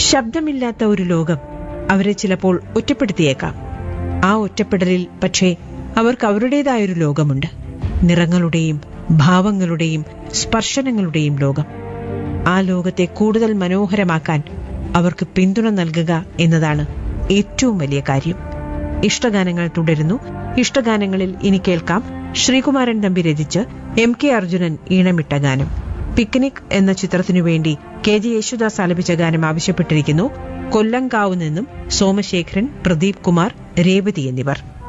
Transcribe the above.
ശബ്ദമില്ലാത്ത ഒരു ലോകം അവരെ ചിലപ്പോൾ ഒറ്റപ്പെടുത്തിയേക്കാം ആ ഒറ്റപ്പെടലിൽ പക്ഷേ അവർക്ക് അവരുടേതായൊരു ലോകമുണ്ട് നിറങ്ങളുടെയും ഭാവങ്ങളുടെയും സ്പർശനങ്ങളുടെയും ലോകം ആ ലോകത്തെ കൂടുതൽ മനോഹരമാക്കാൻ അവർക്ക് പിന്തുണ നൽകുക എന്നതാണ് ഏറ്റവും വലിയ കാര്യം ഇഷ്ടഗാനങ്ങൾ തുടരുന്നു ഇഷ്ടഗാനങ്ങളിൽ ഇനി കേൾക്കാം ശ്രീകുമാരൻ തമ്പി രചിച്ച് എം കെ അർജുനൻ ഈണമിട്ട ഗാനം പിക്നിക് എന്ന ചിത്രത്തിനു വേണ്ടി കെ ജി യേശുദാസ് ആലപിച്ച ഗാനം ആവശ്യപ്പെട്ടിരിക്കുന്നു കൊല്ലങ്കാവ് നിന്നും സോമശേഖരൻ പ്രദീപ് കുമാർ രേവതി എന്നിവർ